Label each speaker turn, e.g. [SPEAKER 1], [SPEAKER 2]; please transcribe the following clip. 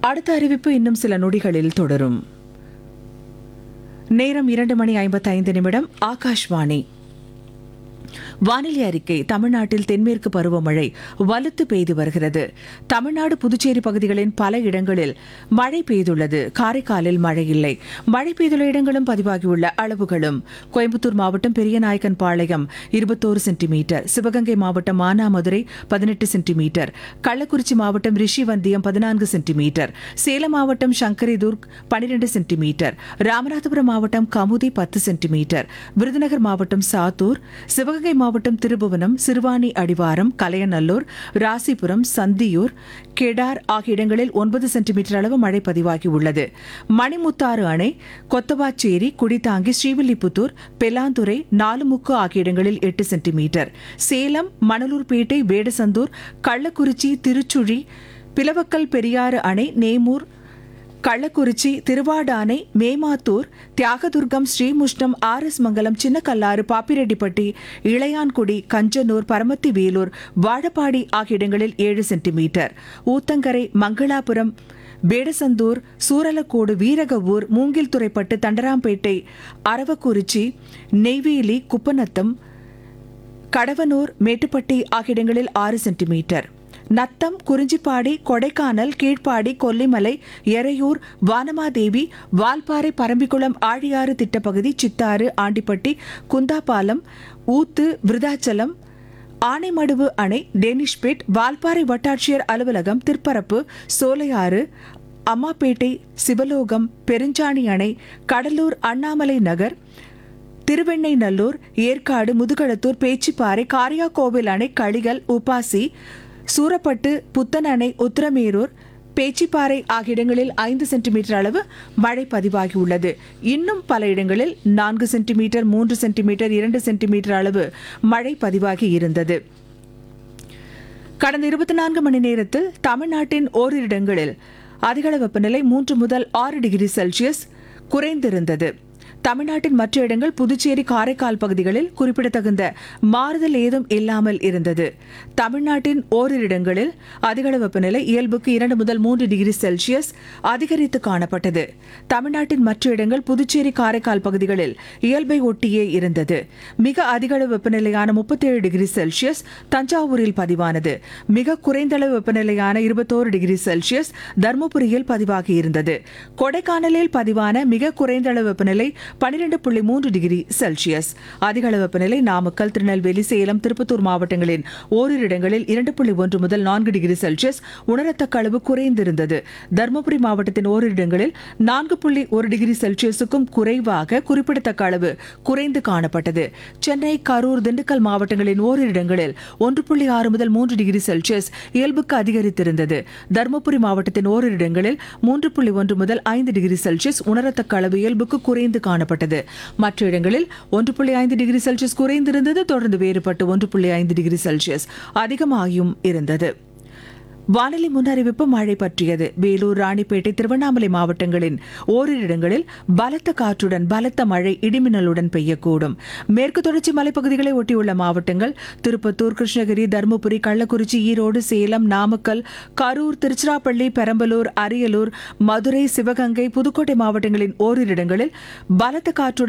[SPEAKER 1] அடுத்த அறிவிப்பு இன்னும் சில நொடிகளில் தொடரும் நேரம் இரண்டு மணி ஐம்பத்தைந்து நிமிடம் ஆகாஷ்வாணி வானிலை அறிக்கை தமிழ்நாட்டில் தென்மேற்கு பருவமழை வலுத்து பெய்து வருகிறது தமிழ்நாடு புதுச்சேரி பகுதிகளின் பல இடங்களில் மழை பெய்துள்ளது காரைக்காலில் மழை இல்லை மழை பெய்துள்ள இடங்களும் பதிவாகியுள்ள அளவுகளும் கோயம்புத்தூர் மாவட்டம் பெரியநாயக்கன் பாளையம் இருபத்தோரு சென்டிமீட்டர் சிவகங்கை மாவட்டம் மானாமதுரை பதினெட்டு சென்டிமீட்டர் கள்ளக்குறிச்சி மாவட்டம் ரிஷிவந்தியம் பதினான்கு சென்டிமீட்டர் சேலம் மாவட்டம் சங்கரிதுர்க் பனிரெண்டு சென்டிமீட்டர் ராமநாதபுரம் மாவட்டம் கமுதி பத்து சென்டிமீட்டர் விருதுநகர் மாவட்டம் சாத்தூர் சிவகங்கை மாவட்டம் திருபுவனம் சிறுவாணி அடிவாரம் கலையநல்லூர் ராசிபுரம் சந்தியூர் கெடார் ஆகிய இடங்களில் ஒன்பது சென்டிமீட்டர் அளவு மழை பதிவாகியுள்ளது மணிமுத்தாறு அணை கொத்தவாச்சேரி குடித்தாங்கி ஸ்ரீவில்லிபுத்தூர் பெலாந்துறை நாலுமுக்கு ஆகிய இடங்களில் எட்டு சென்டிமீட்டர் சேலம் மணலூர்பேட்டை வேடசந்தூர் கள்ளக்குறிச்சி திருச்சுழி பிளவக்கல் பெரியாறு அணை நேமூர் கள்ளக்குறிச்சி திருவாடானை மேமாத்தூர் தியாகதுர்கம் ஸ்ரீமுஷ்ணம் ஆர் எஸ் மங்கலம் சின்னக்கல்லாறு பாப்பிரெட்டிப்பட்டி இளையான்குடி கஞ்சனூர் பரமத்தி வேலூர் வாழப்பாடி ஆகிய இடங்களில் ஏழு சென்டிமீட்டர் ஊத்தங்கரை மங்களாபுரம் பேடசந்தூர் சூரலக்கோடு வீரகவூர் மூங்கில்துறைப்பட்டு தண்டராம்பேட்டை அரவக்குறிச்சி நெய்வேலி குப்பநத்தம் கடவனூர் மேட்டுப்பட்டி ஆகிய இடங்களில் ஆறு சென்டிமீட்டர் நத்தம் குறிஞ்சிப்பாடி கொடைக்கானல் கீழ்ப்பாடி கொல்லிமலை எறையூர் வானமாதேவி வால்பாறை பரம்பிக்குளம் ஆழியாறு திட்டப்பகுதி சித்தாறு ஆண்டிப்பட்டி குந்தாபாலம் ஊத்து விருதாச்சலம் ஆனைமடுவு அணை டேனிஷ்பேட் வால்பாறை வட்டாட்சியர் அலுவலகம் திருப்பரப்பு சோலையாறு அம்மாப்பேட்டை சிவலோகம் பெருஞ்சாணி அணை கடலூர் அண்ணாமலை நகர் திருவெண்ணைநல்லூர் ஏற்காடு முதுகளத்தூர் பேச்சிப்பாறை காரியாக்கோவில் அணை களிகள் உப்பாசி சூரப்பட்டு புத்தன் அணை உத்திரமேரூர் பேச்சிப்பாறை ஆகிய இடங்களில் ஐந்து சென்டிமீட்டர் அளவு மழை பதிவாகியுள்ளது இன்னும் பல இடங்களில் நான்கு சென்டிமீட்டர் மூன்று சென்டிமீட்டர் இரண்டு சென்டிமீட்டர் அளவு மழை பதிவாகி இருந்தது கடந்த இருபத்தி நான்கு மணி நேரத்தில் தமிழ்நாட்டின் ஓரிரு இடங்களில் அதிகள வெப்பநிலை மூன்று முதல் ஆறு டிகிரி செல்சியஸ் குறைந்திருந்தது தமிழ்நாட்டின் மற்ற இடங்கள் புதுச்சேரி காரைக்கால் பகுதிகளில் குறிப்பிடத்தகுந்த மாறுதல் ஏதும் இல்லாமல் இருந்தது தமிழ்நாட்டின் ஓரிரு இடங்களில் அதிகள வெப்பநிலை இயல்புக்கு இரண்டு முதல் மூன்று டிகிரி செல்சியஸ் அதிகரித்து காணப்பட்டது தமிழ்நாட்டின் மற்ற இடங்கள் புதுச்சேரி காரைக்கால் பகுதிகளில் இயல்பை ஒட்டியே இருந்தது மிக அதிகளவு வெப்பநிலையான முப்பத்தேழு டிகிரி செல்சியஸ் தஞ்சாவூரில் பதிவானது மிக குறைந்தளவு வெப்பநிலையான இருபத்தோரு டிகிரி செல்சியஸ் தருமபுரியில் பதிவாகியிருந்தது கொடைக்கானலில் பதிவான மிக குறைந்தளவு வெப்பநிலை பனிரெண்டு புள்ளி மூன்று டிகிரி செல்சியஸ் அதிகளவு வெப்பநிலை நாமக்கல் திருநெல்வேலி சேலம் திருப்பத்தூர் மாவட்டங்களின் ஓரிரு இடங்களில் இரண்டு புள்ளி ஒன்று முதல் நான்கு டிகிரி செல்சியஸ் உணரத்தக்க அளவு குறைந்திருந்தது தருமபுரி மாவட்டத்தின் ஓரிரு இடங்களில் நான்கு புள்ளி ஒரு டிகிரி செல்சியஸுக்கும் குறைவாக குறிப்பிடத்தக்க அளவு குறைந்து காணப்பட்டது சென்னை கரூர் திண்டுக்கல் மாவட்டங்களின் ஓரிரு இடங்களில் ஒன்று புள்ளி ஆறு முதல் மூன்று டிகிரி செல்சியஸ் இயல்புக்கு அதிகரித்திருந்தது தருமபுரி மாவட்டத்தின் ஓரிரு இடங்களில் மூன்று புள்ளி ஒன்று முதல் ஐந்து டிகிரி செல்சியஸ் உணரத்தக்க அளவு இயல்புக்கு குறைந்து காணப்பட்டது மற்ற இடங்களில் ஒன்று புள்ளி ஐந்து டிகிரி செல்சியஸ் குறைந்திருந்தது தொடர்ந்து வேறுபட்டு ஒன்று புள்ளி ஐந்து டிகிரி செல்சியஸ் அதிகமாகியும் இருந்தது வானிலை முன்னறிவிப்பு மழை பற்றியது வேலூர் ராணிப்பேட்டை திருவண்ணாமலை மாவட்டங்களின் ஓரிரு இடங்களில் பலத்த காற்றுடன் பலத்த மழை இடிமின்னலுடன் பெய்யக்கூடும் மேற்கு தொடர்ச்சி மலைப்பகுதிகளை ஒட்டியுள்ள மாவட்டங்கள் திருப்பத்தூர் கிருஷ்ணகிரி தருமபுரி கள்ளக்குறிச்சி ஈரோடு சேலம் நாமக்கல் கரூர் திருச்சிராப்பள்ளி பெரம்பலூர் அரியலூர் மதுரை சிவகங்கை புதுக்கோட்டை மாவட்டங்களின் ஓரிரு இடங்களில் பலத்த காற்றுடன்